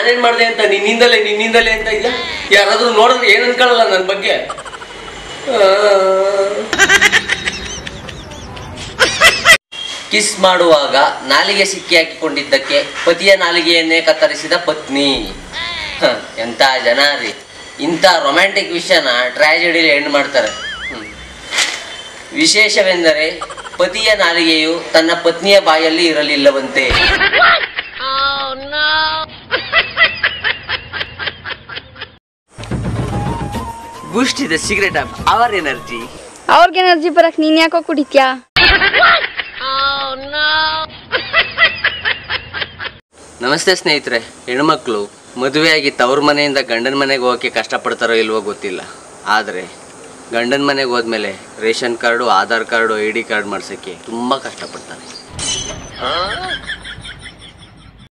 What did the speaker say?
ನಾನೇನ್ ಮಾಡಿದೆ ಅಂತ ನಿನ್ನಿಂದಲೇ ನಿನ್ನಿಂದಲೇ ಅಂತ ಇಲ್ಲ ಯಾರಾದ್ರೂ ನೋಡಿದ್ರೆ ಏನ್ ಅನ್ಕೊಳ್ಳಲ್ಲ ನನ್ನ ಬಗ್ಗೆ ಕಿಸ್ ಮಾಡುವಾಗ ನಾಲಿಗೆ ಸಿಕ್ಕಿ ಹಾಕಿಕೊಂಡಿದ್ದಕ್ಕೆ ಪತಿಯ ನಾಲಿಗೆಯನ್ನೇ ಕತ್ತರಿಸಿದ ಪತ್ನಿ ಹ, ಎಂತ ಜನ ರೀ ಇಂಥ ರೊಮ್ಯಾಂಟಿಕ್ ವಿಷಯನ ಟ್ರಾಜಿಡಿಲಿ ಎಂಡ್ ಮಾಡ್ತಾರೆ ಹ್ಮ್. ವಿಶೇಷವೆಂದರೆ ಪತಿಯ ನಾಲಿಗೆಯು ತನ್ನ ಪತ್ನಿಯ ಬಾಯಲ್ಲಿ ಇರಲಿಲ್ಲವಂತೆ ಬೂಸ್ಟ್ ಇದೆ ಸಿಗರೇಟ್ ಅವರ್ ಎನರ್ಜಿ ಅವ್ರಿಗೆ ಎನರ್ಜಿ ಬರಕ್ ನೀನ್ ಯಾಕೋ ಕುಡಿತ್ಯಾ ನಮಸ್ತೆ ಸ್ನೇಹಿತರೆ ಹೆಣ್ಮಕ್ಳು ಮದುವೆಯಾಗಿ ತವ್ರ ಮನೆಯಿಂದ ಗಂಡನ ಮನೆಗೆ ಹೋಗೋಕ್ಕೆ ಕಷ್ಟಪಡ್ತಾರೋ ಇಲ್ವೋ ಗೊತ್ತಿಲ್ಲ ಆದರೆ ಗಂಡನ ಮನೆಗೆ ಹೋದ್ಮೇಲೆ ration card Aadhaar card I D card ಮಾಡ್ಸೋಕ್ಕೆ ತುಂಬ ಕಷ್ಟಪಡ್ತಾರೆ